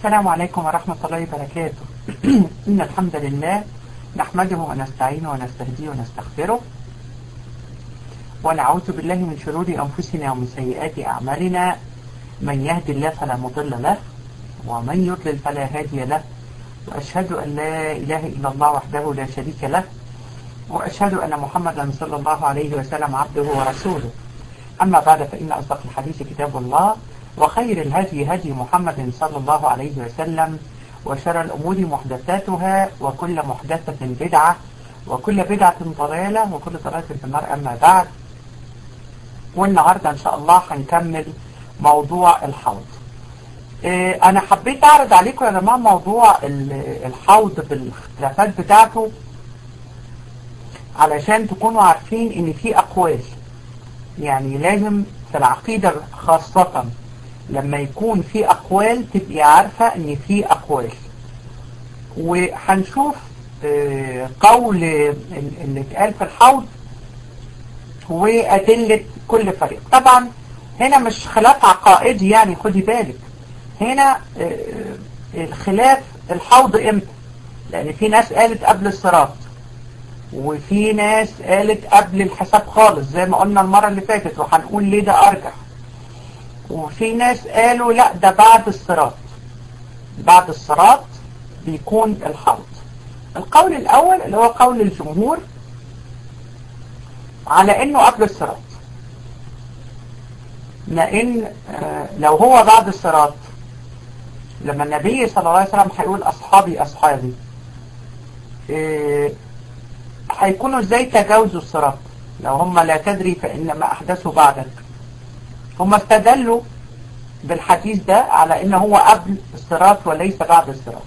السلام عليكم ورحمة الله وبركاته إن الحمد لله نحمده ونستعينه ونستهديه ونستغفره ونعوذ بالله من شرور أنفسنا ومن سيئات أعمالنا من يهد الله فلا مضل له ومن يضلل فلا هادي له وأشهد أن لا إله إلا الله وحده لا شريك له وأشهد أن محمدا صلى الله عليه وسلم عبده ورسوله أما بعد فإن أصدق الحديث كتاب الله وخير الهدي هدي محمد صلى الله عليه وسلم وشر الأمور محدثاتها وكل محدثة بدعة وكل بدعة ضلالة وكل ضلالة في النار أما بعد والنهاردة إن شاء الله هنكمل موضوع الحوض إيه أنا حبيت أعرض عليكم يا جماعة موضوع الحوض بالاختلافات بتاعته علشان تكونوا عارفين إن في أقوال يعني لازم في العقيدة خاصة لما يكون في أقوال تبقي عارفة إن في أقوال وهنشوف قول اللي اتقال في الحوض وأدلة كل فريق طبعا هنا مش خلاف عقائدي يعني خدي بالك هنا الخلاف الحوض امتى لأن في ناس قالت قبل الصراط وفي ناس قالت قبل الحساب خالص زي ما قلنا المرة اللي فاتت وهنقول ليه ده أرجح وفي ناس قالوا لا ده بعد الصراط بعد الصراط بيكون الحوض القول الأول اللي هو قول الجمهور على انه قبل الصراط لان لو هو بعد الصراط لما النبي صلى الله عليه وسلم هيقول اصحابي اصحابي هيكونوا ازاي تجاوزوا الصراط لو هم لا تدري فانما احدثوا بعدك هم استدلوا بالحديث ده على ان هو قبل الصراط وليس بعد الصراط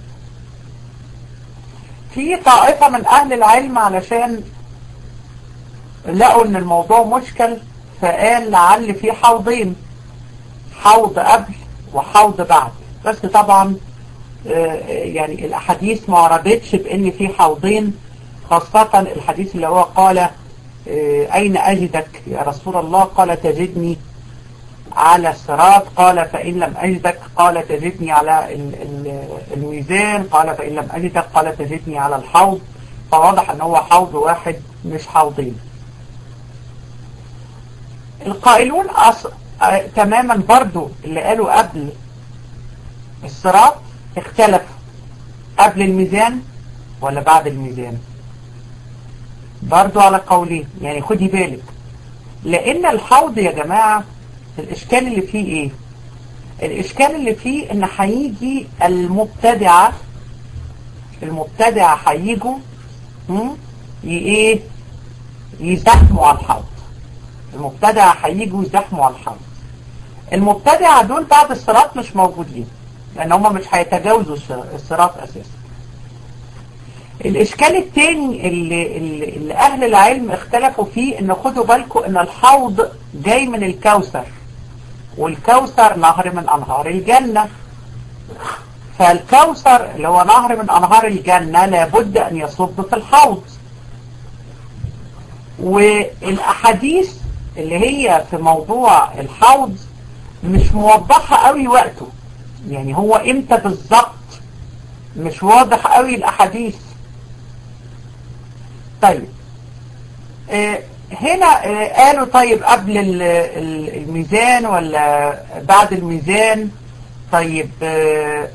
في طائفة من اهل العلم علشان لقوا ان الموضوع مشكل فقال لعل في حوضين حوض قبل وحوض بعد بس طبعا يعني الاحاديث ما وردتش بان في حوضين خاصة الحديث اللي هو قال اين اجدك يا رسول الله قال تجدني على الصراط قال فإن لم أجدك قال تجدني على الميزان قال فإن لم أجدك قال تجدني على الحوض فواضح ان هو حوض واحد مش حوضين القائلون أص... آه... تماما برضو اللي قالوا قبل الصراط اختلفوا قبل الميزان ولا بعد الميزان برضو على قولين يعني خدي بالك لان الحوض يا جماعة الاشكال اللي فيه ايه الاشكال اللي فيه ان هيجي المبتدعة المبتدعة هيجوا ايه يزحموا على الحوض المبتدعة هيجوا يزحموا على الحوض المبتدعة دول بعد الصراط مش موجودين لان هم مش هيتجاوزوا الصراط اساسا الاشكال التاني اللي, اللي, اللي اهل العلم اختلفوا فيه ان خدوا بالكم ان الحوض جاي من الكوثر والكوثر نهر من انهار الجنة فالكوثر اللي هو نهر من انهار الجنة لابد ان يصب في الحوض والاحاديث اللي هي في موضوع الحوض مش موضحة قوي وقته يعني هو امتى بالظبط مش واضح قوي الاحاديث طيب اه هنا اه قالوا طيب قبل الميزان ولا بعد الميزان طيب اه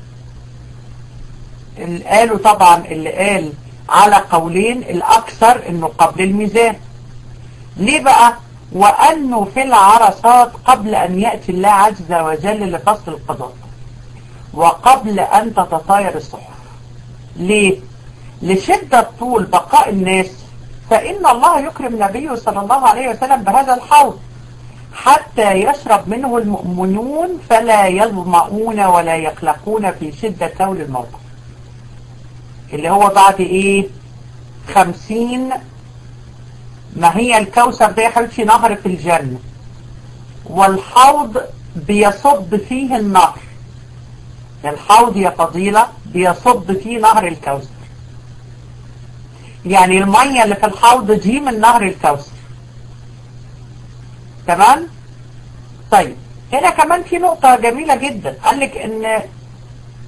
قالوا طبعا اللي قال على قولين الأكثر انه قبل الميزان ليه بقى وأنه في العرصات قبل أن يأتي الله عز وجل لفصل القضاء وقبل أن تتطاير الصحف ليه لشدة طول بقاء الناس فإن الله يكرم نبيه صلى الله عليه وسلم بهذا الحوض حتى يشرب منه المؤمنون فلا يظمؤون ولا يقلقون في شدة تول الموقف اللي هو بعد ايه خمسين ما هي الكوثر ده يا حبيبتي نهر في الجنة والحوض بيصب فيه النهر الحوض يا فضيلة بيصب فيه نهر الكوثر يعني المية اللي في الحوض دي من نهر الكوثر تمام طيب هنا كمان في نقطة جميلة جدا قال لك ان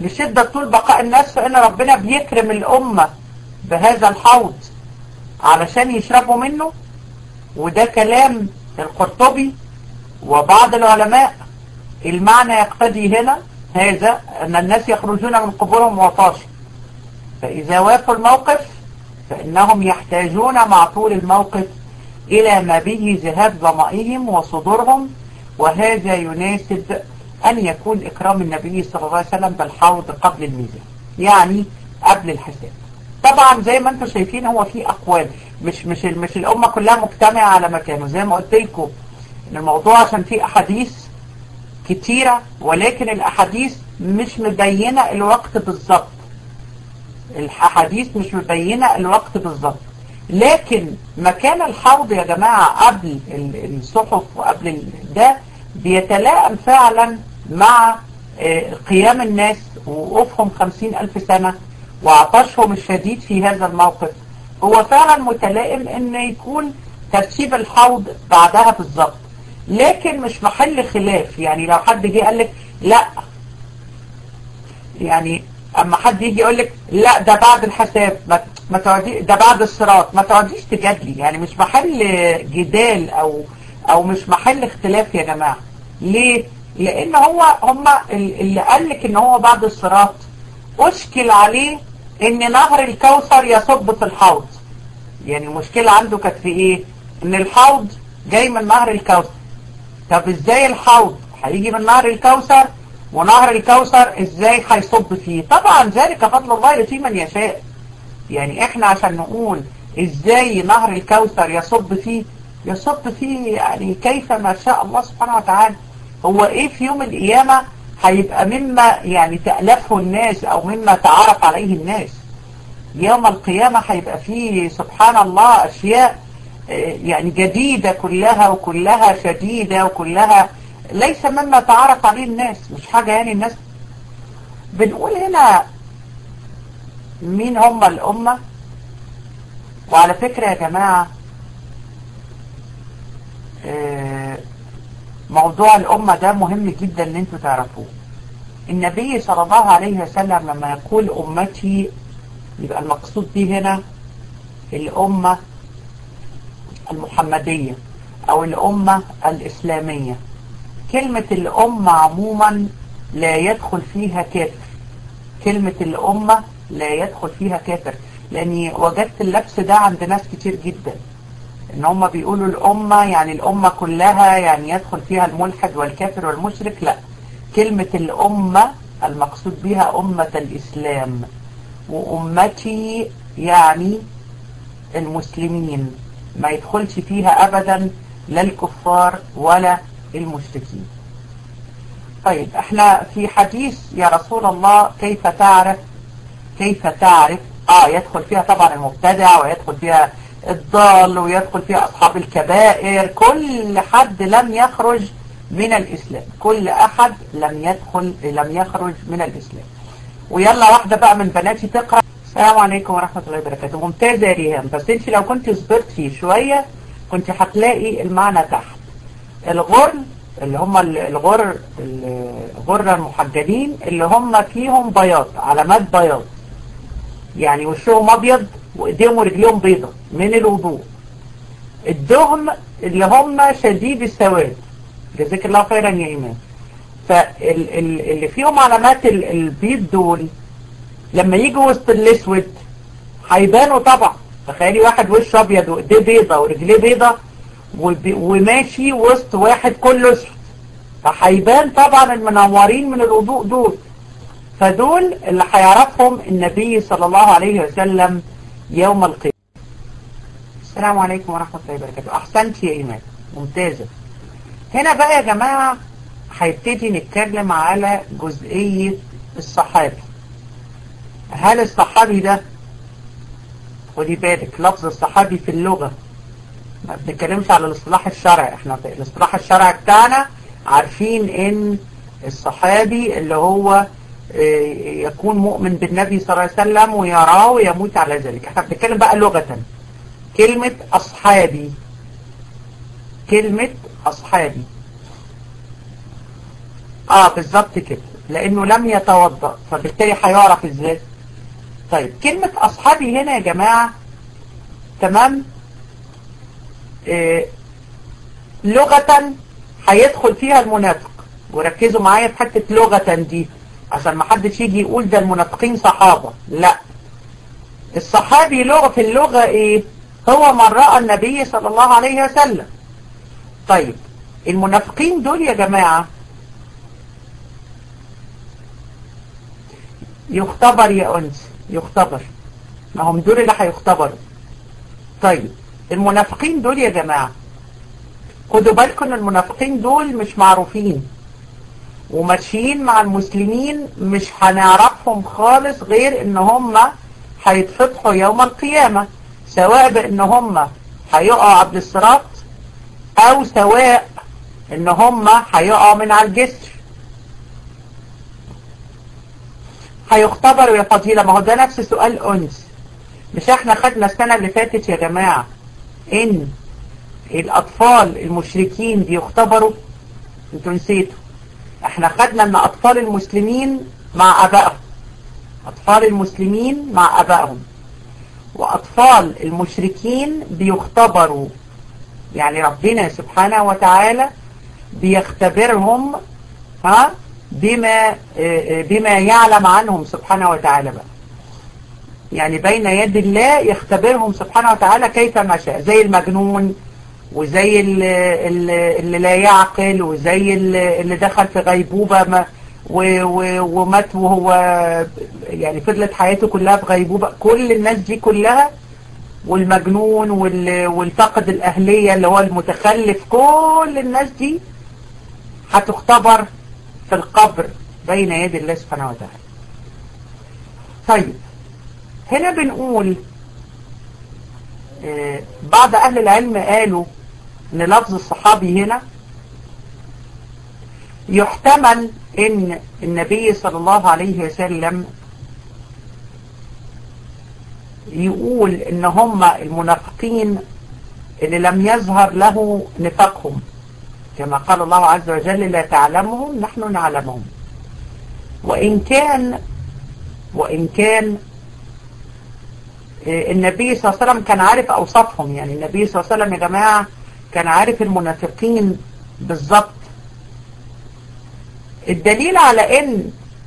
لشدة طول بقاء الناس فإن ربنا بيكرم الأمة بهذا الحوض علشان يشربوا منه وده كلام القرطبي وبعض العلماء المعنى يقتضي هنا هذا أن الناس يخرجون من قبورهم وطاشا فإذا وافوا الموقف فإنهم يحتاجون مع طول الموقف إلى ما به ذهاب ضمائهم وصدورهم وهذا يناسب أن يكون إكرام النبي صلى الله عليه وسلم بالحوض قبل الميزان يعني قبل الحساب طبعا زي ما انتم شايفين هو في أقوال مش مش مش الأمة كلها مجتمعة على مكانه زي ما قلت لكم إن الموضوع عشان فيه أحاديث كتيرة ولكن الأحاديث مش مبينة الوقت بالظبط الأحاديث مش مبينة الوقت بالظبط لكن مكان الحوض يا جماعة قبل الصحف وقبل ده بيتلائم فعلا مع قيام الناس ووقوفهم خمسين ألف سنة وعطشهم الشديد في هذا الموقف هو فعلا متلائم ان يكون ترتيب الحوض بعدها بالظبط لكن مش محل خلاف يعني لو حد جه قال لك لا يعني اما حد يجي يقول لك لا ده بعد الحساب ما ما تقعدي ده بعد الصراط ما تقعديش تجادلي يعني مش محل جدال او او مش محل اختلاف يا جماعه ليه لان هو هم اللي قال لك ان هو بعد الصراط اشكل عليه ان نهر الكوثر يصب في الحوض يعني المشكله عنده كانت في ايه ان الحوض جاي من نهر الكوثر طب ازاي الحوض هيجي من نهر الكوثر ونهر الكوثر ازاي هيصب فيه طبعا ذلك فضل الله يؤتيه من يشاء يعني احنا عشان نقول ازاي نهر الكوثر يصب فيه يصب فيه يعني كيف ما شاء الله سبحانه وتعالى هو ايه في يوم القيامة هيبقى مما يعني تألفه الناس او مما تعرف عليه الناس يوم القيامة هيبقى فيه سبحان الله اشياء يعني جديدة كلها وكلها شديدة وكلها ليس مما تعرف عليه الناس مش حاجة يعني الناس بنقول هنا مين هم الأمة وعلى فكرة يا جماعة موضوع الأمة ده مهم جدا ان انتوا تعرفوه النبي صلى الله عليه وسلم لما يقول أمتي يبقى المقصود به هنا الأمة المحمدية أو الأمة الإسلامية كلمة الأمة عموما لا يدخل فيها كافر كلمة الأمة لا يدخل فيها كافر لأني وجدت اللبس ده عند ناس كتير جدا إن هم بيقولوا الأمة يعني الأمة كلها يعني يدخل فيها الملحد والكافر والمشرك لا كلمة الأمة المقصود بها أمة الإسلام وأمتي يعني المسلمين ما يدخلش فيها أبدا لا الكفار ولا المشركين طيب احنا في حديث يا رسول الله كيف تعرف كيف تعرف اه يدخل فيها طبعا المبتدع ويدخل فيها الضال ويدخل فيها اصحاب الكبائر كل حد لم يخرج من الاسلام كل احد لم يدخل لم يخرج من الاسلام ويلا واحدة بقى من بناتي تقرأ السلام عليكم ورحمة الله وبركاته ممتازة يا ريهام بس انت لو كنت صبرت فيه شوية كنت هتلاقي المعنى تحت الغرل اللي هم الغر الغرة المحجلين اللي هم فيهم بياض علامات بياض يعني وشهم ابيض وايديهم ورجليهم بيضة من الوضوء الدهم اللي هم شديد السواد جزاك الله خيرا يا ايمان فاللي فيهم علامات البيض دول لما يجوا وسط الاسود هيبانوا طبعا تخيلي واحد وشه ابيض وايديه بيضة ورجليه بيضة وماشي وسط واحد كله اسود فهيبان طبعا المنورين من الوضوء دول فدول اللي هيعرفهم النبي صلى الله عليه وسلم يوم القيامة السلام عليكم ورحمة الله وبركاته أحسنت يا إيمان ممتازة هنا بقى يا جماعة هيبتدي نتكلم على جزئية الصحابي هل الصحابي ده خدي بالك لفظ الصحابي في اللغة ما بنتكلمش على الاصطلاح الشرعي احنا في الاصطلاح الشرعي بتاعنا عارفين ان الصحابي اللي هو يكون مؤمن بالنبي صلى الله عليه وسلم ويراه ويموت على ذلك احنا بنتكلم بقى لغة كلمة اصحابي كلمة اصحابي اه بالظبط كده لانه لم يتوضأ فبالتالي هيعرف ازاي طيب كلمة اصحابي هنا يا جماعة تمام إيه لغة هيدخل فيها المنافق وركزوا معايا في حتة لغة دي عشان ما حدش يجي يقول ده المنافقين صحابة لا الصحابي لغة في اللغة ايه هو من رأى النبي صلى الله عليه وسلم طيب المنافقين دول يا جماعة يختبر يا أنس يختبر ما هم دول اللي هيختبروا طيب المنافقين دول يا جماعة خدوا بالكم ان المنافقين دول مش معروفين وماشيين مع المسلمين مش هنعرفهم خالص غير ان هم هيتفتحوا يوم القيامة سواء بان هم هيقعوا عبد الصراط او سواء ان هم هيقعوا من على الجسر هيختبروا يا فضيلة ما هو ده نفس سؤال أنس مش احنا خدنا السنة اللي فاتت يا جماعة ان الأطفال المشركين بيختبروا انتوا نسيتوا احنا خدنا ان أطفال المسلمين مع أبائهم أطفال المسلمين مع أبائهم وأطفال المشركين بيختبروا يعني ربنا سبحانه وتعالى بيختبرهم ها بما بما يعلم عنهم سبحانه وتعالى بقى يعني بين يد الله يختبرهم سبحانه وتعالى كيف ما شاء زي المجنون وزي اللي, اللي لا يعقل وزي اللي دخل في غيبوبة ما ومات وهو يعني فضلت حياته كلها في غيبوبة كل الناس دي كلها والمجنون والفقد الأهلية اللي هو المتخلف كل الناس دي هتختبر في القبر بين يد الله سبحانه وتعالى طيب هنا بنقول آه بعض أهل العلم قالوا ان لفظ الصحابي هنا يحتمل ان النبي صلى الله عليه وسلم يقول ان هم المنافقين اللي لم يظهر له نفاقهم كما قال الله عز وجل لا تعلمهم نحن نعلمهم وإن كان وإن كان النبي صلى الله عليه وسلم كان عارف أوصافهم يعني النبي صلى الله عليه وسلم يا جماعة كان عارف المنافقين بالظبط الدليل على ان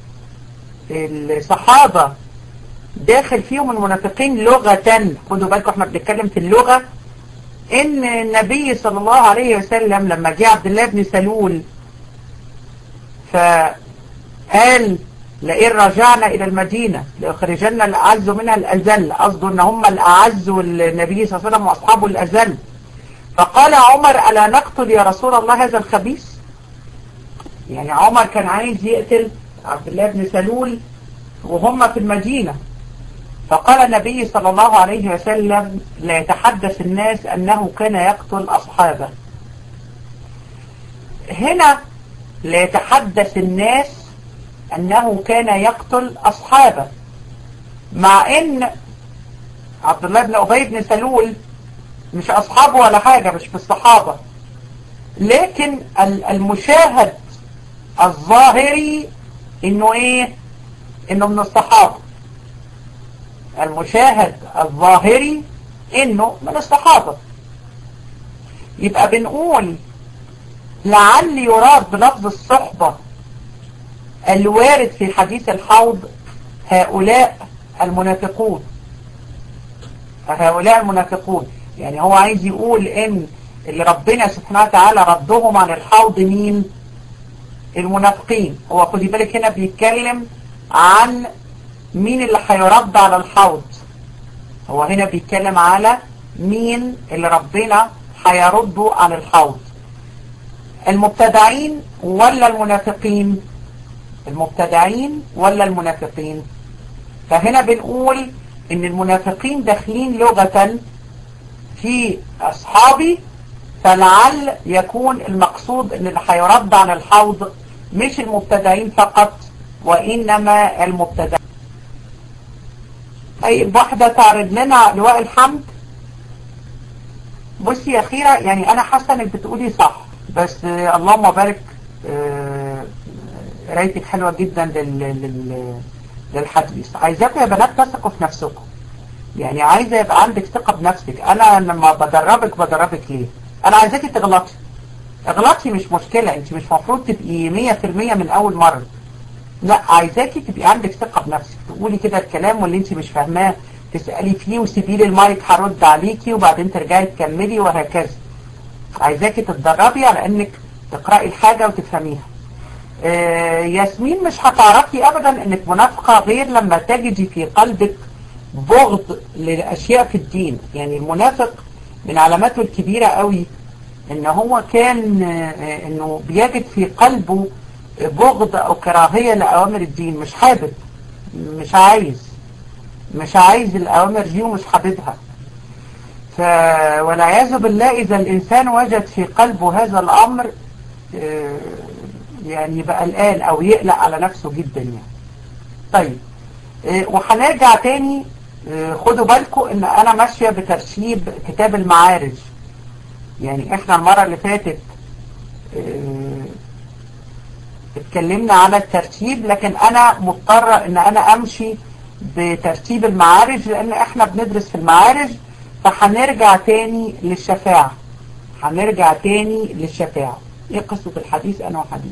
الصحابة داخل فيهم المنافقين لغة خدوا بالكم احنا بنتكلم في اللغة ان النبي صلى الله عليه وسلم لما جاء عبد الله بن سلول فقال لئن رجعنا الى المدينة لأخرجن الأعز منها الأذل قصده ان هم الأعز والنبي صلى الله عليه وسلم وأصحابه الأذل فقال عمر ألا نقتل يا رسول الله هذا الخبيث يعني عمر كان عايز يقتل عبد الله بن سلول وهم في المدينة فقال النبي صلى الله عليه وسلم لا يتحدث الناس أنه كان يقتل أصحابه هنا لا يتحدث الناس أنه كان يقتل أصحابه مع أن عبد الله بن أبي بن سلول مش أصحابه ولا حاجة مش في الصحابة لكن المشاهد الظاهري انه ايه انه من الصحابة المشاهد الظاهري انه من الصحابة يبقى بنقول لعل يراد بلفظ الصحبة الوارد في حديث الحوض هؤلاء المنافقون هؤلاء المنافقون يعني هو عايز يقول ان اللي ربنا سبحانه وتعالى ردهم عن الحوض مين المنافقين هو خدي بالك هنا بيتكلم عن مين اللي هيرد على الحوض هو هنا بيتكلم على مين اللي ربنا هيردوا عن الحوض المبتدعين ولا المنافقين المبتدعين ولا المنافقين فهنا بنقول ان المنافقين داخلين لغة في اصحابي فلعل يكون المقصود ان اللي هيرد عن الحوض مش المبتدعين فقط وإنما المبتدعين طيب واحدة تعرض لنا لواء الحمد بصي يا خيرة يعني أنا حاسة إنك بتقولي صح بس اللهم بارك قرايتك حلوة جدا لل... لل... للحديث عايزاكم يا بنات تثقوا في نفسكم يعني عايزة يبقى عندك ثقة بنفسك انا لما بدربك بدربك ليه انا عايزاكي تغلطي اغلطي مش مشكلة انت مش مفروض تبقي مية في المية من اول مرة لا عايزاكي تبقي عندك ثقة بنفسك تقولي كده الكلام واللي انت مش فاهماه تسألي فيه وسيبي لي المايك هرد عليكي وبعدين ترجعي تكملي وهكذا عايزاكي تتدربي على انك تقرأي الحاجة وتفهميها آه ياسمين مش هتعرفي ابدا انك منافقة غير لما تجدي في قلبك بغض للاشياء في الدين يعني المنافق من علاماته الكبيرة قوي ان هو كان آه انه بيجد في قلبه بغض او كراهية لأوامر الدين مش حابب مش عايز مش عايز الأوامر دي ومش حاببها ف... والعياذ بالله إذا الإنسان وجد في قلبه هذا الأمر يعني يبقى قلقان أو يقلق على نفسه جدا يعني طيب وهنرجع تاني خدوا بالكم ان انا ماشية بترتيب كتاب المعارج يعني احنا المرة اللي فاتت اتكلمنا على الترتيب لكن انا مضطرة ان انا امشي بترتيب المعارج لان احنا بندرس في المعارج فهنرجع تاني للشفاعة هنرجع تاني للشفاعة ايه قصة الحديث انا وحديث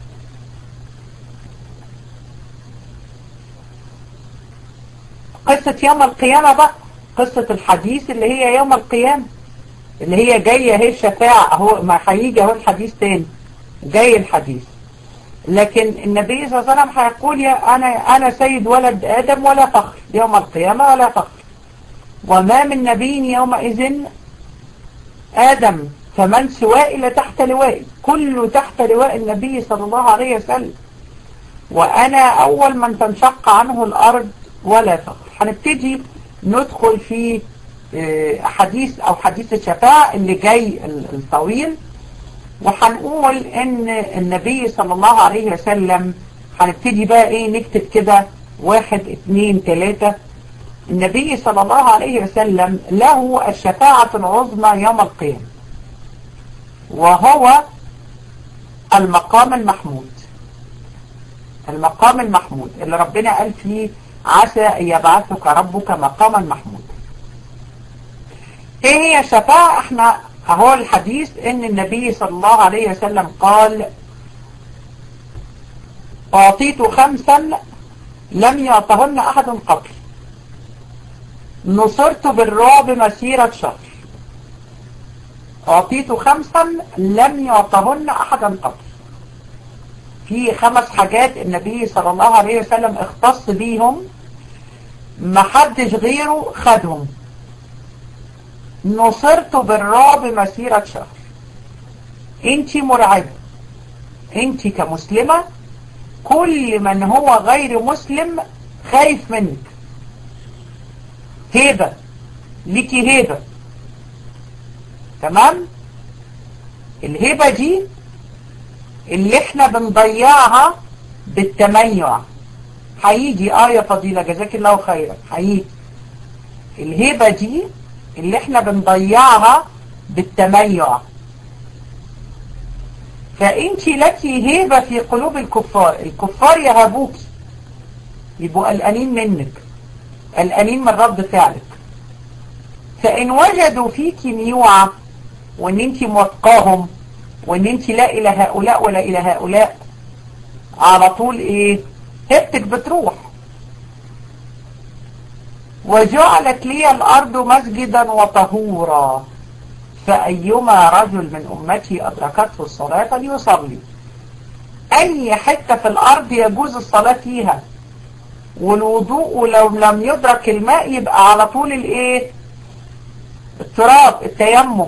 قصة يوم القيامة بقى قصة الحديث اللي هي يوم القيامة اللي هي جاية هي الشفاعة اهو ما هيجي اهو الحديث تاني جاي الحديث لكن النبي صلى الله عليه وسلم هيقول يا أنا, أنا سيد ولد آدم ولا فخر يوم القيامة ولا فخر وما من نبي يومئذ آدم فمن سواء إلى تحت لوائي كله تحت لواء النبي صلى الله عليه وسلم وأنا أول من تنشق عنه الأرض ولا فخر هنبتدي ندخل في حديث أو حديث الشفاعة اللي جاي الطويل وهنقول ان النبي صلى الله عليه وسلم هنبتدي بقى ايه نكتب كده واحد اتنين تلاتة النبي صلى الله عليه وسلم له الشفاعة العظمى يوم القيامة وهو المقام المحمود المقام المحمود اللي ربنا قال فيه عسى ان يبعثك ربك مقاما محمود ايه هي الشفاعة احنا اهو الحديث ان النبي صلى الله عليه وسلم قال اعطيت خمسا لم يعطهن احد قبل نصرت بالرعب مسيرة شهر اعطيت خمسا لم يعطهن احدا قبل في خمس حاجات النبي صلى الله عليه وسلم اختص بيهم محدش غيره خدهم نصرت بالرعب مسيرة شهر انت مرعبة انت كمسلمة كل من هو غير مسلم خايف منك هيبة ليكي هيبة تمام الهيبة دي اللي احنا بنضيعها بالتميع هيجي اه يا فضيلة جزاك الله خيرا هيجي الهيبة دي اللي احنا بنضيعها بالتميع فانت لك هيبة في قلوب الكفار الكفار يهابوك يبقوا قلقانين منك قلقانين من رد فعلك فان وجدوا فيك ميوعة وان انت موقاهم وان انت لا الى هؤلاء ولا الى هؤلاء على طول ايه هبتك بتروح وجعلت لي الأرض مسجدا وطهورا فأيما رجل من أمتي أدركته الصلاة فليصلي أي حتة في الأرض يجوز الصلاة فيها والوضوء لو لم يدرك الماء يبقى على طول الايه التراب التيمم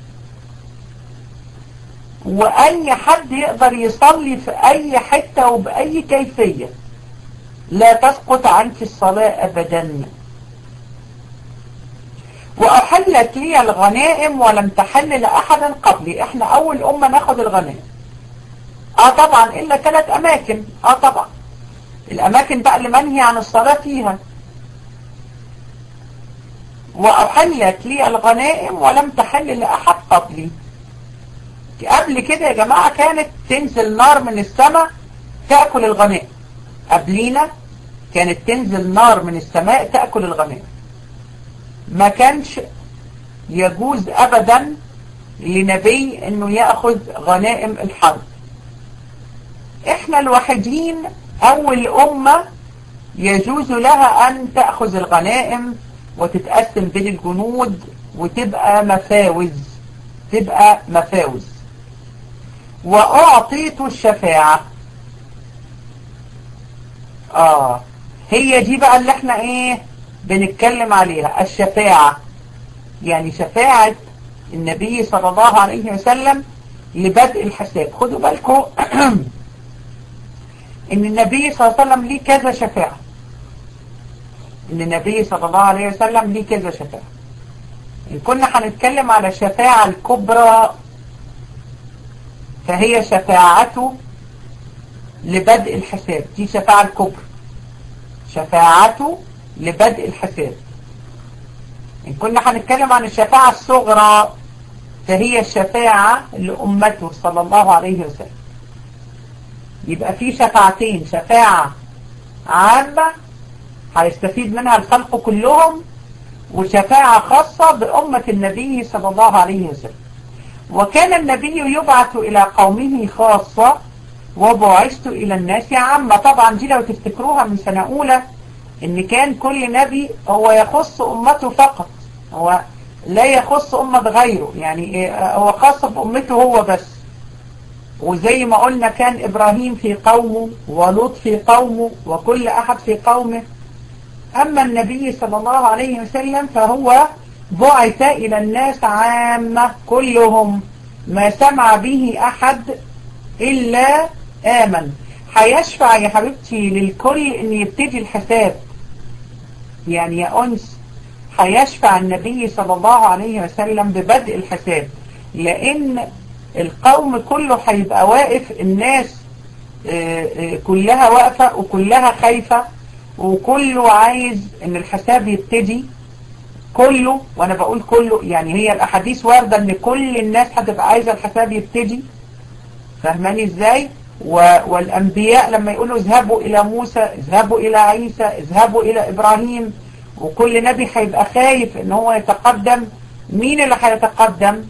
وأي حد يقدر يصلي في أي حتة وبأي كيفية لا تسقط عنك الصلاة أبداً وأحلت لي الغنائم ولم تحل لأحد قبلي احنا أول أمة ناخد الغنائم اه طبعا إلا ثلاث أماكن اه طبعا الأماكن بقى اللي منهي عن الصلاة فيها وأحلت لي الغنائم ولم تحل لأحد قبلي قبل كده يا جماعة كانت تنزل نار من السماء تأكل الغنائم قبلينا كانت تنزل نار من السماء تأكل الغنائم ما كانش يجوز أبدا لنبي انه يأخذ غنائم الحرب احنا الوحيدين اول امة يجوز لها ان تأخذ الغنائم وتتقسم بين الجنود وتبقى مفاوز تبقى مفاوز واعطيت الشفاعة اه هي دي بقى اللي احنا ايه بنتكلم عليها الشفاعة يعني شفاعة النبي صلى الله عليه وسلم لبدء الحساب خدوا بالكم ان النبي صلى الله عليه وسلم ليه كذا شفاعة ان النبي صلى الله عليه وسلم ليه كذا شفاعة ان كنا هنتكلم على الشفاعة الكبرى فهي شفاعته لبدء الحساب دي شفاعة الكبرى شفاعته لبدء الحساب إن كنا هنتكلم عن الشفاعة الصغرى فهي الشفاعة لأمته صلى الله عليه وسلم يبقى في شفاعتين شفاعة عامة هيستفيد منها الخلق كلهم وشفاعة خاصة بأمة النبي صلى الله عليه وسلم وكان النبي يبعث إلى قومه خاصة وبعثت إلى الناس عامة طبعا دي لو تفتكروها من سنة أولى إن كان كل نبي هو يخص أمته فقط هو لا يخص أمة غيره يعني هو خاص بأمته هو بس وزي ما قلنا كان إبراهيم في قومه ولوط في قومه وكل أحد في قومه أما النبي صلى الله عليه وسلم فهو بعث إلى الناس عامة كلهم ما سمع به أحد إلا آمن هيشفع يا حبيبتي للكل إن يبتدي الحساب يعني يا أنس هيشفع النبي صلى الله عليه وسلم ببدء الحساب لأن القوم كله هيبقى واقف الناس كلها واقفة وكلها خايفة وكله عايز ان الحساب يبتدي كله وانا بقول كله يعني هي الاحاديث واردة ان كل الناس هتبقى عايزة الحساب يبتدي فاهماني ازاي والانبياء لما يقولوا اذهبوا الى موسى اذهبوا الى عيسى اذهبوا الى ابراهيم وكل نبي هيبقى خايف ان هو يتقدم مين اللي هيتقدم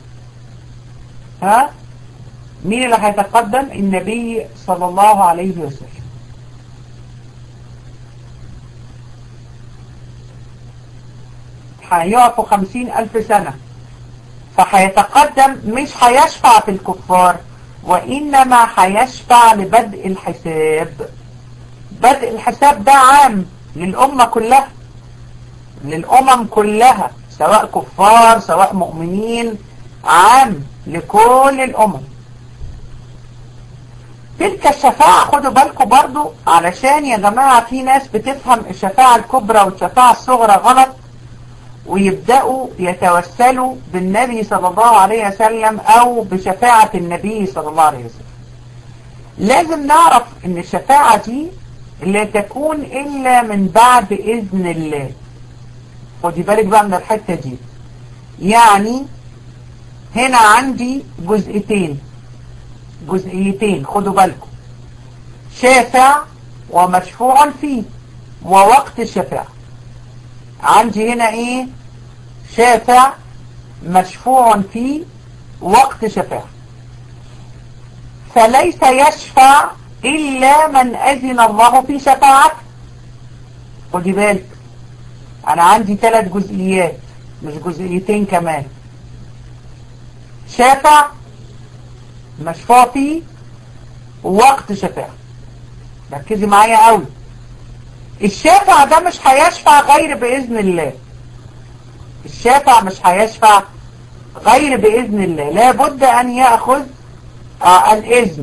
ها مين اللي هيتقدم النبي صلى الله عليه وسلم هيقفوا خمسين ألف سنة فهيتقدم مش هيشفع في الكفار وإنما هيشفع لبدء الحساب بدء الحساب ده عام للأمة كلها للأمم كلها سواء كفار سواء مؤمنين عام لكل الأمم تلك الشفاعة خدوا بالكم برضو علشان يا جماعة في ناس بتفهم الشفاعة الكبرى والشفاعة الصغرى غلط ويبدأوا يتوسلوا بالنبي صلى الله عليه وسلم أو بشفاعة النبي صلى الله عليه وسلم لازم نعرف ان الشفاعة دي لا تكون إلا من بعد إذن الله خدي بالك بقى من الحتة دي يعني هنا عندي جزئيتين جزئيتين خدوا بالكم شافع ومشفوع فيه ووقت الشفاعة عندي هنا ايه شافع مشفوع فيه وقت شفاعة فليس يشفع إلا من أذن الله في شفاعته خدي بالك أنا عندي ثلاث جزئيات مش جزئيتين كمان شافع مشفوع فيه ووقت شفاعة ركزي معايا قوي الشافع ده مش هيشفع غير بإذن الله الشافع مش هيشفع غير بإذن الله لابد أن يأخذ آه الإذن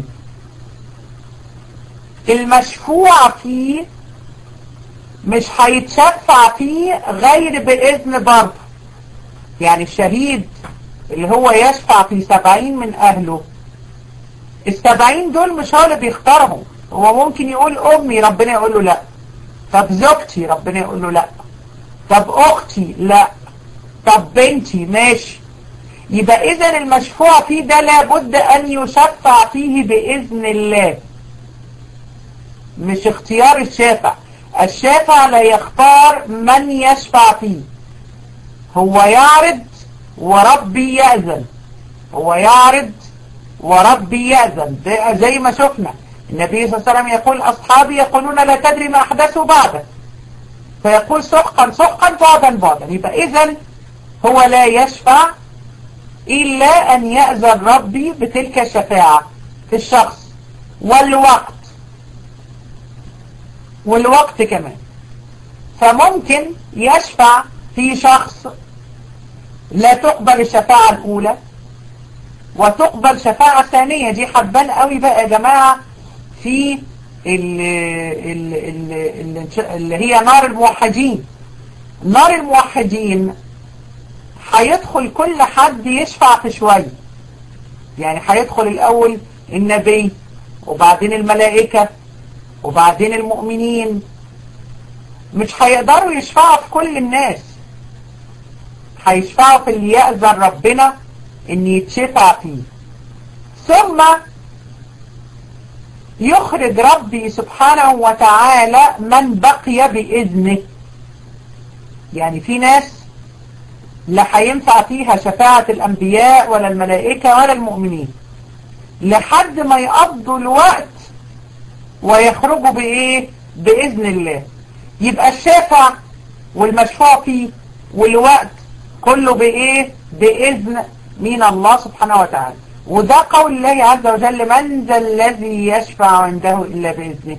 المشفوع فيه مش هيتشفع فيه غير بإذن برضه يعني الشهيد اللي هو يشفع في سبعين من أهله السبعين دول مش هو اللي بيختارهم هو ممكن يقول أمي ربنا يقول له لا طب زوجتي ربنا يقول له لا طب أختي لا طب بنتي ماشي يبقى إذا المشفوع فيه ده لابد أن يشفع فيه بإذن الله مش اختيار الشافع الشافع لا يختار من يشفع فيه هو يعرض وربي يأذن هو يعرض وربي يأذن زي ما شفنا النبي صلى الله عليه وسلم يقول أصحابي يقولون لا تدري ما أحدثوا بعدك فيقول سحقا سحقا بعدا بعدا يبقى إذا هو لا يشفع إلا أن يأذن ربي بتلك الشفاعة في الشخص والوقت والوقت كمان فممكن يشفع في شخص لا تقبل الشفاعة الأولى وتقبل شفاعة ثانية دي حبان قوي بقى يا جماعة في اللي, اللي, اللي هي نار الموحدين نار الموحدين هيدخل كل حد يشفع في شوية يعني هيدخل الأول النبي وبعدين الملائكة وبعدين المؤمنين مش هيقدروا يشفعوا في كل الناس هيشفعوا في اللي يأذن ربنا ان يتشفع فيه ثم يخرج ربي سبحانه وتعالى من بقي بإذنه يعني في ناس لا هينفع فيها شفاعة الأنبياء ولا الملائكة ولا المؤمنين لحد ما يقضوا الوقت ويخرجوا بإيه بإذن الله يبقى الشافع والمشفوع فيه والوقت كله بإيه بإذن من الله سبحانه وتعالى وده قول الله عز وجل من ذا الذي يشفع عنده إلا بإذنه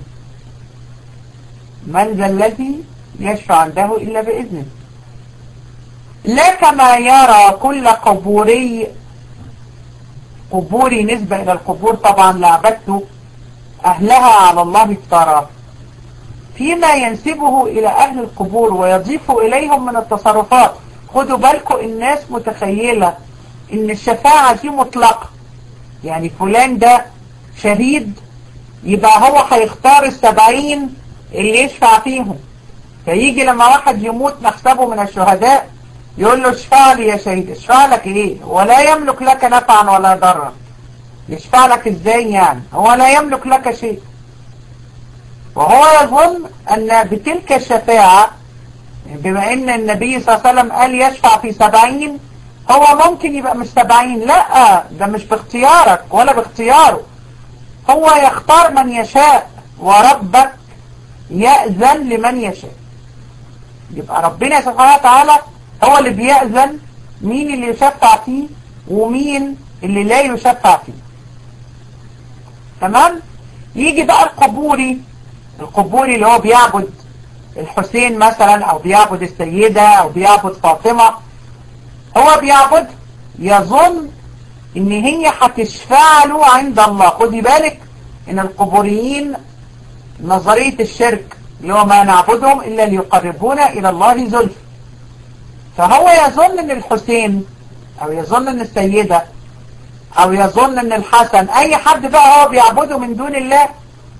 من ذا الذي يشفع عنده إلا بإذنه لا كما يرى كل قبوري قبوري نسبة إلى القبور طبعا لعبته أهلها على الله افترى فيما ينسبه إلى أهل القبور ويضيف إليهم من التصرفات خدوا بالكم الناس متخيلة إن الشفاعة دي مطلقة يعني فلان ده شهيد يبقى هو هيختار السبعين اللي يشفع فيهم فيجي لما واحد يموت نحسبه من الشهداء يقول له اشفع لي يا شهيد اشفع لك ايه ولا يملك لك نفعا ولا ضرا يشفع لك ازاي يعني هو لا يملك لك شيء وهو يظن ان بتلك الشفاعة بما ان النبي صلى الله عليه وسلم قال يشفع في سبعين هو ممكن يبقى مش سبعين لا ده مش باختيارك ولا باختياره هو يختار من يشاء وربك يأذن لمن يشاء يبقى ربنا سبحانه وتعالى هو اللي بيأذن مين اللي يشفع فيه ومين اللي لا يشفع فيه تمام يجي بقى القبوري القبوري اللي هو بيعبد الحسين مثلا او بيعبد السيدة او بيعبد فاطمة هو بيعبد يظن ان هي هتشفع له عند الله خدي بالك ان القبوريين نظرية الشرك اللي هو ما نعبدهم الا ليقربونا الى الله زلف فهو يظن ان الحسين او يظن ان السيدة او يظن ان الحسن اي حد بقى هو بيعبده من دون الله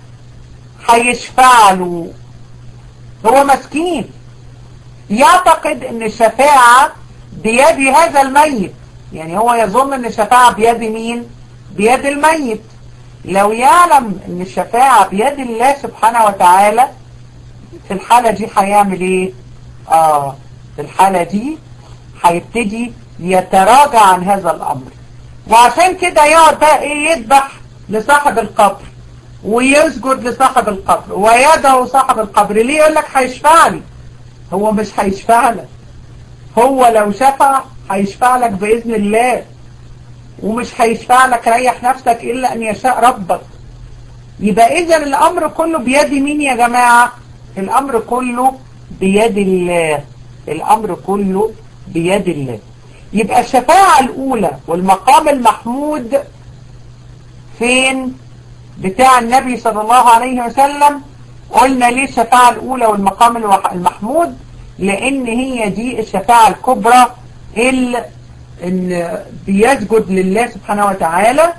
هيشفع له هو مسكين يعتقد ان الشفاعة بيد هذا الميت يعني هو يظن ان الشفاعة بيد مين بيد الميت لو يعلم ان الشفاعة بيد الله سبحانه وتعالى في الحالة دي هيعمل ايه اه في الحالة دي هيبتدي يتراجع عن هذا الامر وعشان كده يقعد بقى ايه يذبح لصاحب القبر ويسجد لصاحب القبر ويدعو صاحب القبر ليه يقول لك هيشفع لي هو مش هيشفع لك هو لو شفع هيشفع لك بإذن الله ومش هيشفع لك ريح نفسك إلا أن يشاء ربك يبقى إذا الأمر كله بيد مين يا جماعة الأمر كله بيد الله الأمر كله بيد الله يبقى الشفاعة الأولى والمقام المحمود فين بتاع النبي صلى الله عليه وسلم قلنا ليه الشفاعة الأولى والمقام المحمود لأن هي دي الشفاعة الكبرى اللي, اللي بيسجد لله سبحانه وتعالى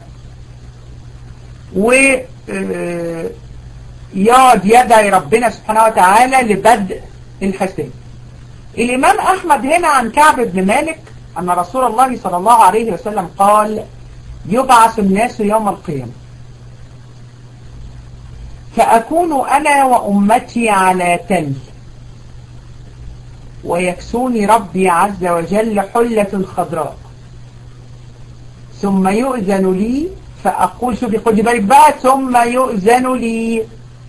و يقعد يدعي ربنا سبحانه وتعالى لبدء الحساب الإمام أحمد هنا عن كعب بن مالك أن رسول الله صلى الله عليه وسلم قال يبعث الناس يوم القيامة فأكون أنا وأمتي على تل ويكسوني ربي عز وجل حلة خضراء ثم يؤذن لي فأقول شوفي خدي بالك بقى ثم يؤذن لي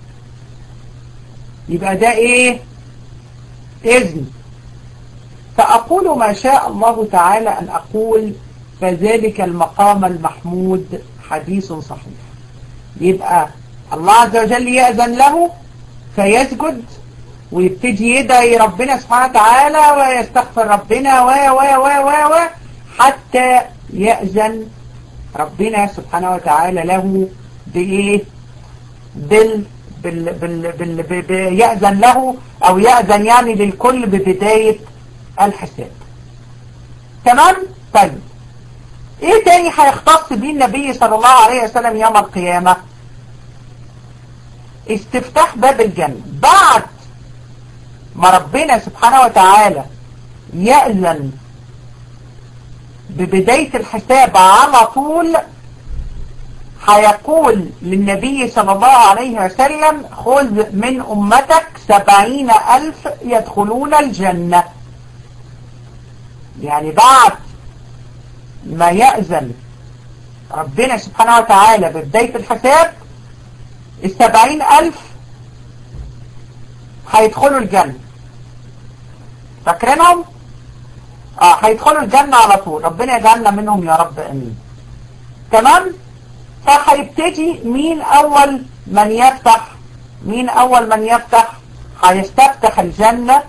يبقى ده ايه إذن فأقول ما شاء الله تعالى أن أقول فذلك المقام المحمود حديث صحيح يبقى الله عز وجل يأذن له فيسجد ويبتدي يدعي ربنا سبحانه وتعالى ويستغفر ربنا و و و و و حتى يأذن ربنا سبحانه وتعالى له بإيه بال بال بال بال بال بال يأذن له أو يأذن يعني للكل ببداية الحساب تمام طيب ايه تاني هيختص بيه النبي صلى الله عليه وسلم يوم القيامة استفتاح باب الجنة بعد ما ربنا سبحانه وتعالى يأذن ببداية الحساب على طول هيقول للنبي صلى الله عليه وسلم خذ من أمتك سبعين ألف يدخلون الجنة يعني بعد ما يأذن ربنا سبحانه وتعالى ببداية الحساب السبعين ألف هيدخلوا الجنة فاكرينهم؟ اه هيدخلوا الجنة على طول ربنا يجعلنا منهم يا رب امين تمام؟ فهيبتدي مين اول من يفتح مين اول من يفتح هيستفتح الجنة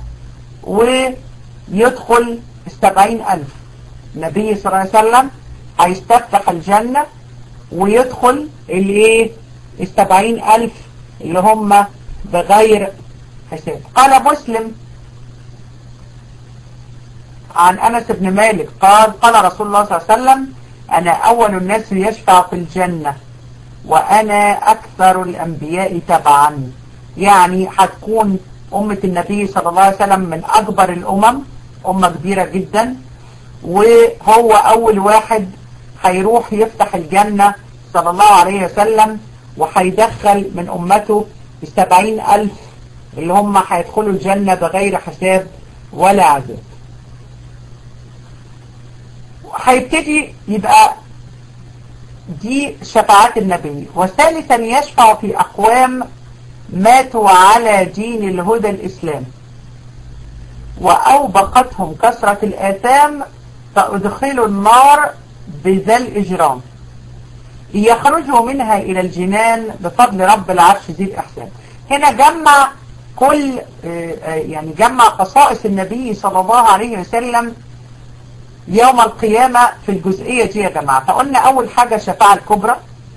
ويدخل السبعين ألف النبي صلى الله عليه وسلم هيستفتح الجنة ويدخل الايه السبعين ألف اللي هم بغير حساب قال مسلم عن أنس بن مالك قال قال رسول الله صلى الله عليه وسلم أنا أول الناس يشفع في الجنة وأنا أكثر الأنبياء تبعا يعني هتكون أمة النبي صلى الله عليه وسلم من أكبر الأمم أمة كبيرة جدا وهو أول واحد هيروح يفتح الجنة صلى الله عليه وسلم وهيدخل من أمته السبعين ألف اللي هم هيدخلوا الجنة بغير حساب ولا عذاب هيبتدي يبقى دي شفاعات النبي وثالثا يشفع في أقوام ماتوا على دين الهدى الإسلام وأوبقتهم كثرة الآثام فأدخلوا النار بذا الإجرام يخرجوا منها إلى الجنان بفضل رب العرش ذي الإحسان هنا جمع كل يعني جمع خصائص النبي صلى الله عليه وسلم يوم القيامة في الجزئية دي يا جماعة فقلنا أول حاجة الشفاعة الكبرى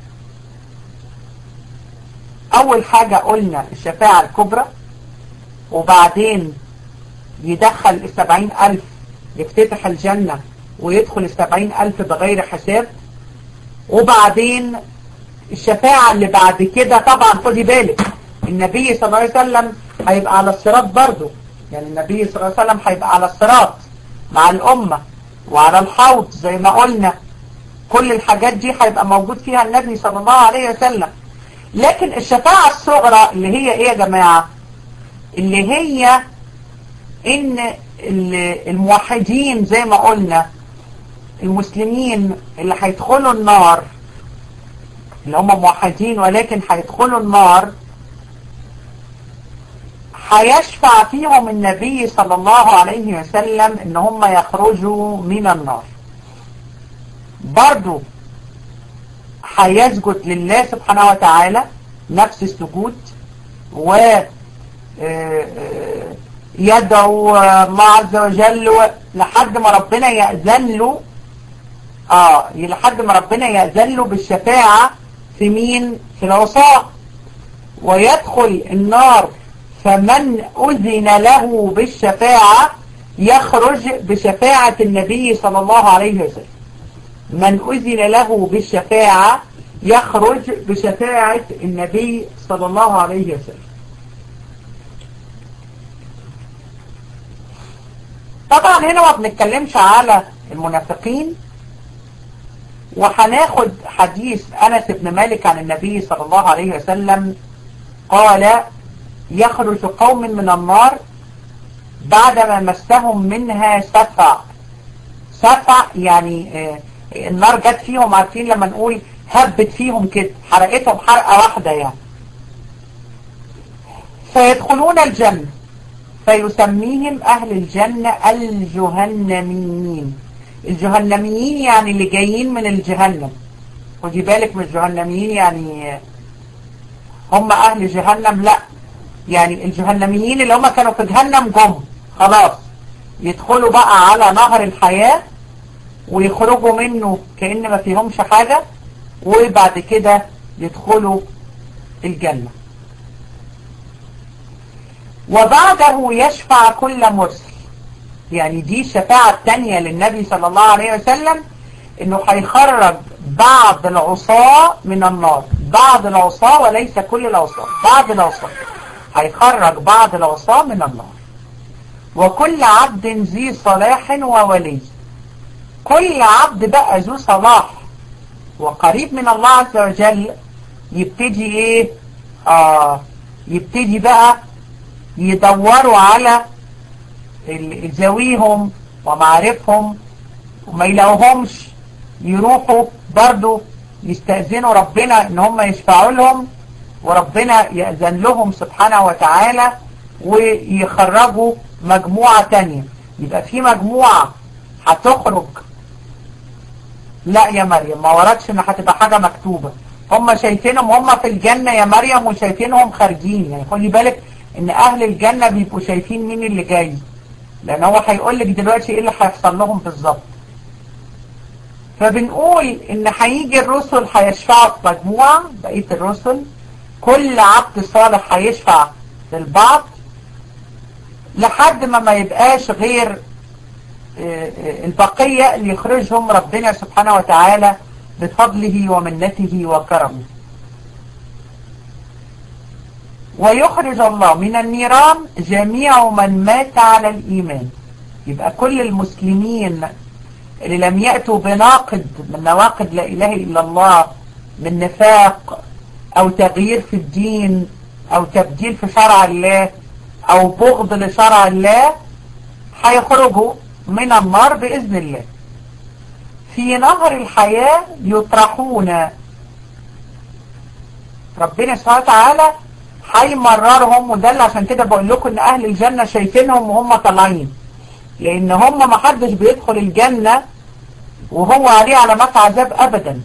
أول حاجة قلنا الشفاعة الكبرى وبعدين يدخل السبعين ألف يفتتح الجنة ويدخل السبعين ألف بغير حساب وبعدين الشفاعة اللي بعد كده طبعا خدي بالك النبي صلى الله عليه وسلم هيبقى على الصراط برضه يعني النبي صلى الله عليه وسلم هيبقى على الصراط مع الأمة وعلى الحوض زي ما قلنا كل الحاجات دي هيبقى موجود فيها النبي صلى الله عليه وسلم لكن الشفاعة الصغرى اللي هي ايه يا جماعة اللي هي ان الموحدين زي ما قلنا المسلمين اللي هيدخلوا النار اللي هم موحدين ولكن هيدخلوا النار هيشفع فيهم النبي صلى الله عليه وسلم ان هم يخرجوا من النار برضو هيسجد لله سبحانه وتعالى نفس السجود و يدعو الله عز وجل لحد ما ربنا يأذن له اه لحد ما ربنا يأذن له بالشفاعة في مين في العصاة ويدخل النار فمن أذن له بالشفاعة يخرج بشفاعة النبي صلى الله عليه وسلم من أذن له بالشفاعة يخرج بشفاعة النبي صلى الله عليه وسلم طبعا هنا ما بنتكلمش على المنافقين وهناخد حديث أنس بن مالك عن النبي صلى الله عليه وسلم قال يخرج قوم من النار بعدما مسهم منها سفع سفع يعني آه النار جت فيهم عارفين لما نقول هبت فيهم كده حرقتهم حرقة واحدة يعني فيدخلون الجنة فيسميهم أهل الجنة الجهنميين الجهنميين يعني اللي جايين من الجهنم خدي بالك من الجهنميين يعني هم أهل جهنم لا يعني الجهنميين اللي هم كانوا في جهنم جم خلاص يدخلوا بقى على نهر الحياة ويخرجوا منه كأن ما فيهمش حاجة وبعد كده يدخلوا الجنة وبعده يشفع كل مرسل يعني دي الشفاعة الثانية للنبي صلى الله عليه وسلم انه هيخرج بعض العصاة من النار بعض العصاة وليس كل العصاة بعض العصاة هيخرج بعض العصاة من النار وكل عبد ذي صلاح وولي كل عبد بقى ذو صلاح وقريب من الله عز وجل يبتدي ايه آه يبتدي بقى يدوروا على ذويهم ومعارفهم وما يلاقوهمش يروحوا برضو يستأذنوا ربنا ان هم يشفعوا لهم وربنا يأذن لهم سبحانه وتعالى ويخرجوا مجموعة تانية يبقى في مجموعة هتخرج لا يا مريم ما وردش ان هتبقى حاجة مكتوبة هم شايفينهم هم في الجنة يا مريم وشايفينهم خارجين يعني خلي بالك ان اهل الجنة بيبقوا شايفين مين اللي جاي لان هو هيقول لك دلوقتي ايه اللي هيحصل لهم بالظبط فبنقول ان هيجي الرسل هيشفعوا في مجموعة بقية الرسل كل عبد صالح هيشفع للبعض لحد ما ما يبقاش غير البقية اللي يخرجهم ربنا سبحانه وتعالى بفضله ومنته وكرمه ويخرج الله من النيران جميع من مات على الإيمان يبقى كل المسلمين اللي لم يأتوا بناقد من نواقد لا إله إلا الله من نفاق أو تغيير في الدين أو تبديل في شرع الله أو بغض لشرع الله هيخرجوا من النار بإذن الله في نهر الحياة يطرحون ربنا سبحانه وتعالى هيمررهم وده اللي عشان كده بقول لكم ان اهل الجنة شايفينهم وهم طالعين لان هم ما حدش بيدخل الجنة وهو عليه علامات عذاب ابدا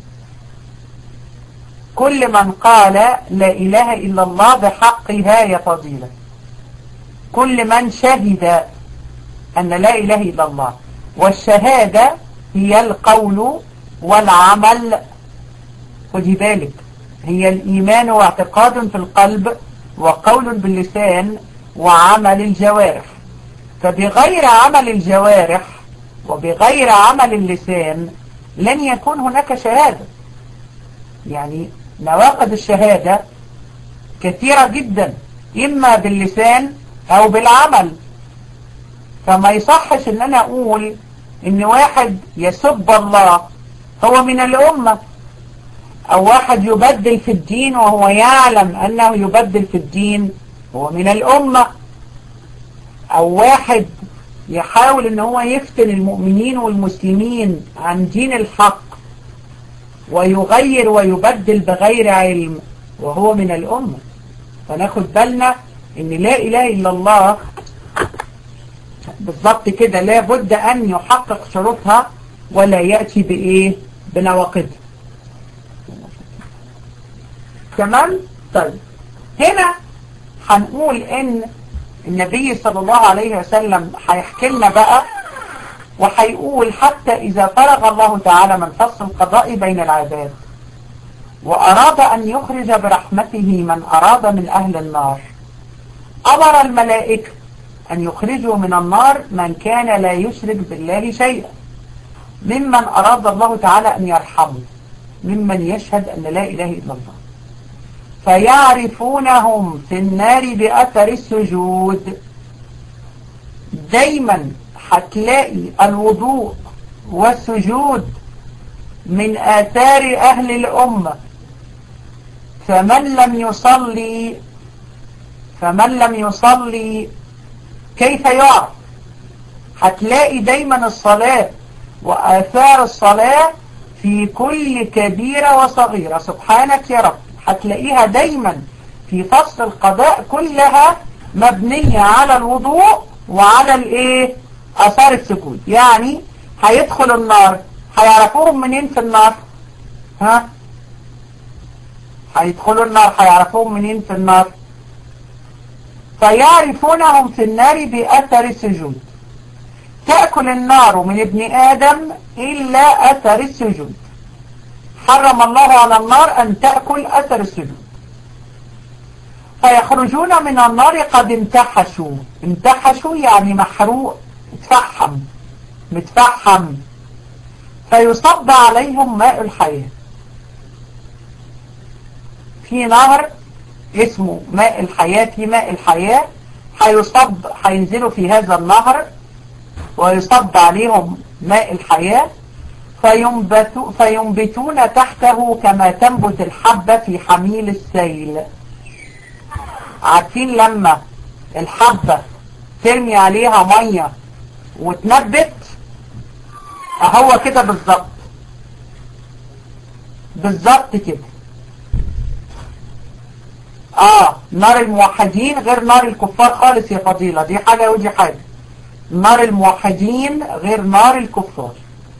كل من قال لا اله الا الله بحقها يا فضيلة كل من شهد ان لا اله الا الله والشهادة هي القول والعمل خدي بالك هي الإيمان واعتقاد في القلب وقول باللسان وعمل الجوارح فبغير عمل الجوارح وبغير عمل اللسان لن يكون هناك شهادة يعني نواقض الشهادة كثيرة جدا إما باللسان أو بالعمل فما يصحش ان انا اقول ان واحد يسب الله هو من الامة او واحد يبدل في الدين وهو يعلم انه يبدل في الدين هو من الامة او واحد يحاول ان هو يفتن المؤمنين والمسلمين عن دين الحق ويغير ويبدل بغير علم وهو من الامة فناخد بالنا ان لا اله الا الله بالضبط كده لابد أن يحقق شروطها ولا يأتي بإيه بنواقضها تمام طيب هنا هنقول ان النبي صلى الله عليه وسلم هيحكي لنا بقى وهيقول حتى إذا فرغ الله تعالى من فصل القضاء بين العباد وأراد أن يخرج برحمته من أراد من أهل النار أمر الملائكة أن يخرجوا من النار من كان لا يشرك بالله شيئا ممن أراد الله تعالى أن يرحمه ممن يشهد أن لا إله إلا الله فيعرفونهم في النار بأثر السجود دايما هتلاقي الوضوء والسجود من آثار أهل الأمة فمن لم يصلي فمن لم يصلي كيف يعرف هتلاقي دايما الصلاة وآثار الصلاة في كل كبيرة وصغيرة سبحانك يا رب هتلاقيها دايما في فصل القضاء كلها مبنية على الوضوء وعلى الايه اثار السجود يعني هيدخل النار هيعرفوهم منين في النار ها هيدخلوا النار هيعرفوهم منين في النار فيعرفونهم في النار بأثر السجود تأكل النار من ابن آدم إلا أثر السجود حرم الله على النار أن تأكل أثر السجود فيخرجون من النار قد انتحشوا انتحشوا يعني محروق متفحم متفحم فيصب عليهم ماء الحياة في نهر اسمه ماء الحياة في ماء الحياة هيصب هينزلوا في هذا النهر ويصب عليهم ماء الحياة فينبتو فينبتون تحته كما تنبت الحبة في حميل السيل عارفين لما الحبة ترمي عليها مية وتنبت اهو كده بالظبط بالظبط كده اه نار الموحدين غير نار الكفار خالص يا فضيلة دي حاجة ودي حاجة نار الموحدين غير نار الكفار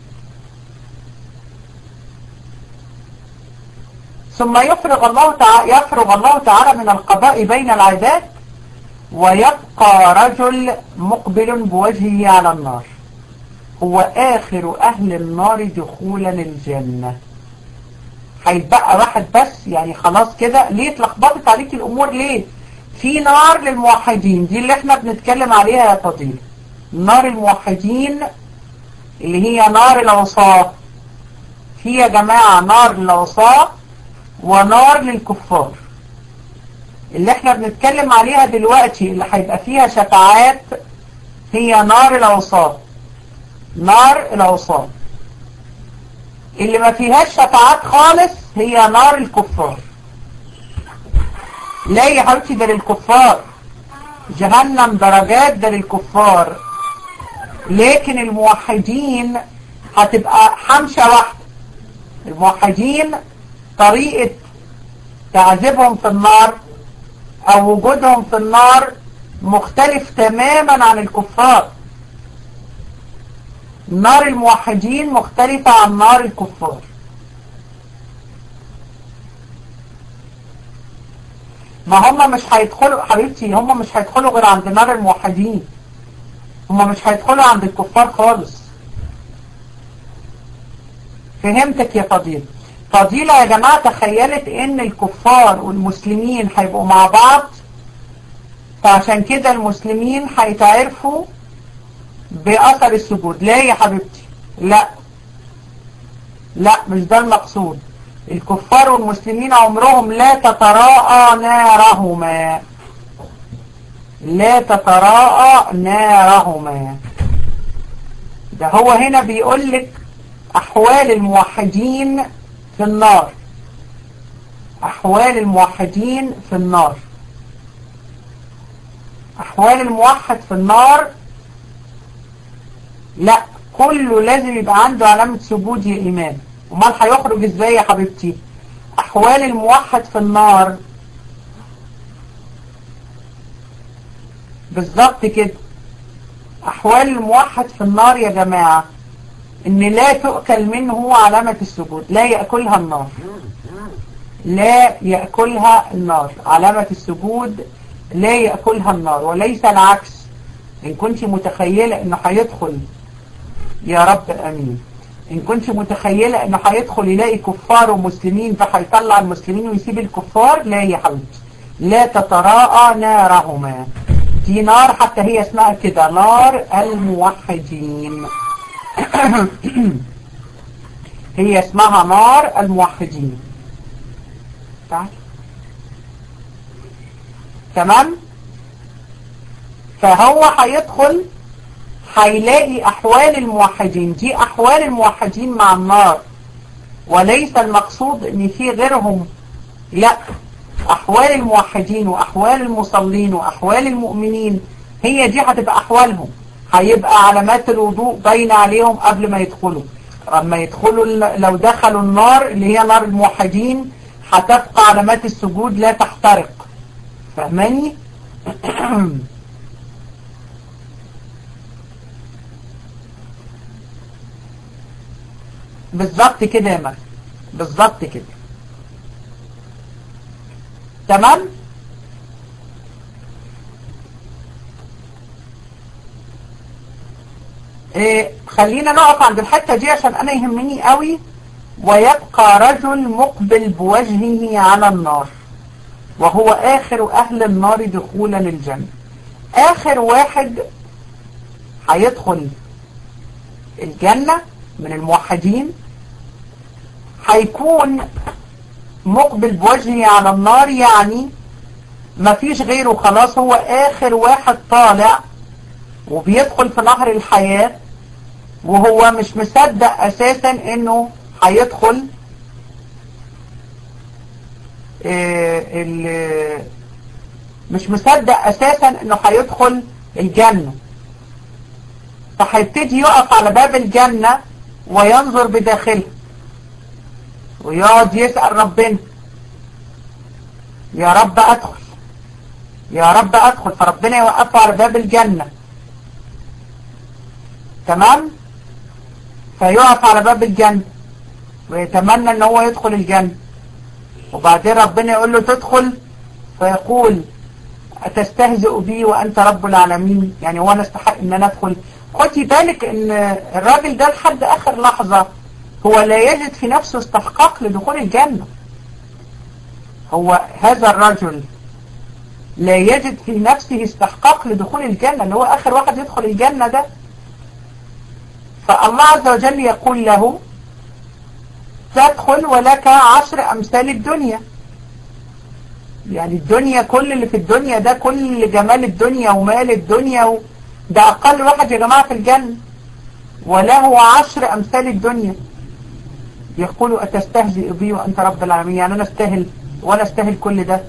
ثم يفرغ الله تعالى يفرغ الله تعالى من القضاء بين العباد ويبقى رجل مقبل بوجهه على النار هو آخر أهل النار دخولا الجنة هيتبقى واحد بس يعني خلاص كده ليه اتلخبطت عليك الأمور ليه في نار للموحدين دي اللي احنا بنتكلم عليها يا فضيل نار الموحدين اللي هي نار العصاة في يا جماعة نار للعصاة ونار للكفار اللي احنا بنتكلم عليها دلوقتي اللي هيبقى فيها شفاعات هي نار العصاة نار العصاة اللي ما فيهاش شفاعات خالص هي نار الكفار لا يا حبيبتي ده للكفار جهنم درجات ده للكفار لكن الموحدين هتبقى حمشة واحدة الموحدين طريقة تعذيبهم في النار او وجودهم في النار مختلف تماما عن الكفار نار الموحدين مختلفة عن نار الكفار ما هم مش هيدخلوا حبيبتي هم مش هيدخلوا غير عند نار الموحدين هم مش هيدخلوا عند الكفار خالص فهمتك يا فضيل فضيلة يا جماعة تخيلت ان الكفار والمسلمين هيبقوا مع بعض فعشان كده المسلمين هيتعرفوا بأثر السجود لا يا حبيبتي لا لا مش ده المقصود الكفار والمسلمين عمرهم لا تتراءى نارهما لا تتراءى نارهما ده هو هنا بيقول لك أحوال الموحدين في النار أحوال الموحدين في النار أحوال الموحد في النار لا كله لازم يبقى عنده علامة سجود يا إيمان امال هيخرج ازاي يا حبيبتي أحوال الموحد في النار بالظبط كده أحوال الموحد في النار يا جماعة ان لا تؤكل منه علامة السجود لا يأكلها النار لا يأكلها النار علامة السجود لا يأكلها النار وليس العكس إن كنت متخيلة إنه هيدخل يا رب أمين إن كنت متخيلة إنه هيدخل يلاقي كفار ومسلمين فهيطلع المسلمين ويسيب الكفار لا يا حبيبتي لا تتراءى نارهما دي نار حتى هي اسمها كده نار الموحدين هي اسمها نار الموحدين تعال تمام فهو هيدخل هيلاقي احوال الموحدين دي احوال الموحدين مع النار وليس المقصود ان في غيرهم لا أحوال الموحدين وأحوال المصلين وأحوال المؤمنين هي دي هتبقى أحوالهم هيبقى علامات الوضوء باينة عليهم قبل ما يدخلوا لما يدخلوا لو دخلوا النار اللي هي نار الموحدين هتبقى علامات السجود لا تحترق فاهماني؟ بالظبط كده يا مريم بالظبط كده تمام إيه خلينا نقف عند الحتة دي عشان انا يهمني قوي ويبقى رجل مقبل بوجهه على النار وهو اخر اهل النار دخولا للجنة اخر واحد هيدخل الجنة من الموحدين هيكون مقبل بوجهه على النار يعني مفيش غيره خلاص هو اخر واحد طالع وبيدخل في نهر الحياة وهو مش مصدق اساسا انه هيدخل إيه مش مصدق اساسا انه هيدخل الجنة فهيبتدي يقف على باب الجنة وينظر بداخله ويقعد يسأل ربنا يا رب ادخل يا رب ادخل فربنا يوقفه على باب الجنة تمام فيقف على باب الجنة ويتمنى ان هو يدخل الجنة وبعدين ربنا يقول له تدخل فيقول أتستهزئ بي وأنت رب العالمين يعني وانا استحق ان انا ادخل خدي بالك ان الراجل ده لحد اخر لحظة هو لا يجد في نفسه استحقاق لدخول الجنة هو هذا الرجل لا يجد في نفسه استحقاق لدخول الجنة اللي هو اخر واحد يدخل الجنة ده فالله عز وجل يقول له تدخل ولك عشر امثال الدنيا يعني الدنيا كل اللي في الدنيا ده كل جمال الدنيا ومال الدنيا و... ده اقل واحد يا جماعة في الجنة وله عشر امثال الدنيا يقول اتستهزئ بي وانت رب العالمين يعني انا استاهل وانا استاهل كل ده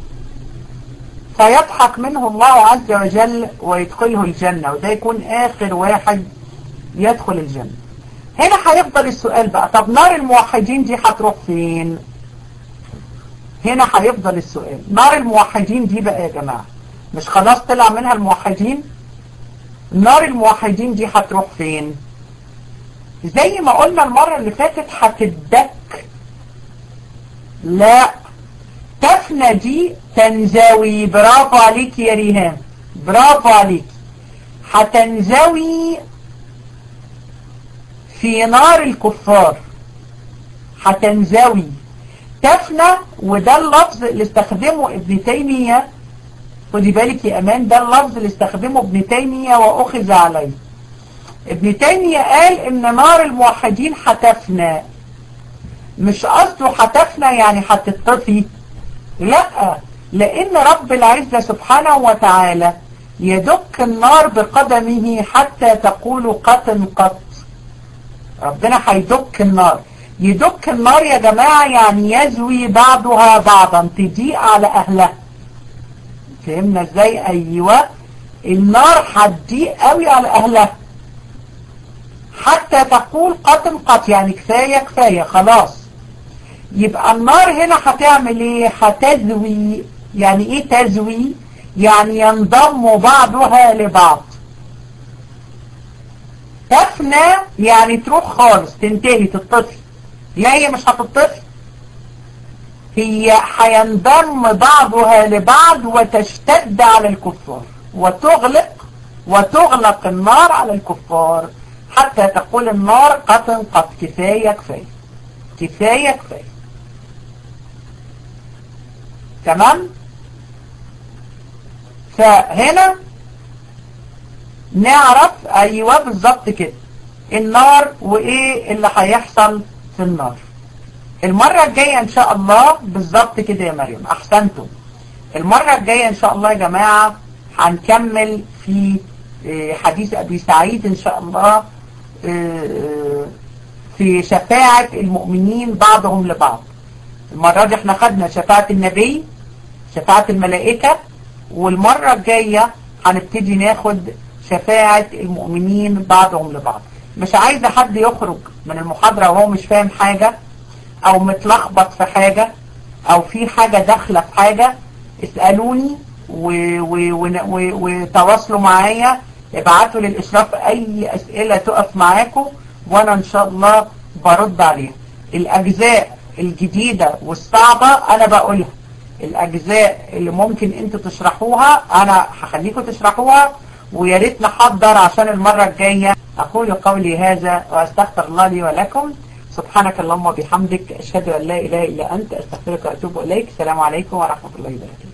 فيضحك منه الله عز وجل ويدخله الجنة وده يكون اخر واحد يدخل الجنة هنا هيفضل السؤال بقى طب نار الموحدين دي هتروح فين هنا هيفضل السؤال نار الموحدين دي بقى يا جماعة مش خلاص طلع منها الموحدين نار الموحدين دي هتروح فين زي ما قلنا المرة اللي فاتت هتدك لا تفنى دي تنزوي برافو عليك يا ريهام برافو عليك هتنزوي في نار الكفار هتنزوي تفنى وده اللفظ اللي استخدمه ابن تيمية خدي بالك يا امان ده اللفظ اللي استخدمه ابن تيمية واخذ عليه ابن تيمية قال ان نار الموحدين هتفنى مش قصده هتفنى يعني هتطفي لا لان رب العزة سبحانه وتعالى يدك النار بقدمه حتى تقول قط قط ربنا هيدك النار يدك النار يا جماعة يعني يزوي بعضها بعضا تضيء على اهلها فهمنا ازاي ايوه النار هتضيق قوي على اهلها حتى تقول قطم قط يعني كفاية كفاية خلاص يبقى النار هنا هتعمل ايه هتزوي يعني ايه تزوي يعني ينضم بعضها لبعض تفنى يعني تروح خالص تنتهي تطفي لا هي مش هتطفي هي هينضم بعضها لبعض وتشتد على الكفار وتغلق وتغلق النار على الكفار حتى تقول النار قط قط كفاية كفاية كفاية كفاية تمام فهنا نعرف ايوه بالظبط كده النار وايه اللي هيحصل في النار المرة الجاية ان شاء الله بالظبط كده يا مريم احسنتم المرة الجاية ان شاء الله يا جماعة هنكمل في حديث ابي سعيد ان شاء الله في شفاعة المؤمنين بعضهم لبعض المرة دي احنا خدنا شفاعة النبي شفاعة الملائكة والمرة الجاية هنبتدي ناخد شفاعة المؤمنين بعضهم لبعض مش عايزة حد يخرج من المحاضرة وهو مش فاهم حاجة او متلخبط في حاجة او في حاجة داخلة في حاجة اسألوني وتواصلوا معايا ابعتوا للإشراف أي أسئلة تقف معاكم وأنا إن شاء الله برد عليها الأجزاء الجديدة والصعبة أنا بقولها الأجزاء اللي ممكن أنتوا تشرحوها أنا هخليكم تشرحوها ويا ريت نحضر عشان المرة الجاية أقول قولي هذا وأستغفر الله لي ولكم سبحانك اللهم وبحمدك أشهد أن لا إله إلا أنت أستغفرك وأتوب إليك السلام عليكم ورحمة الله وبركاته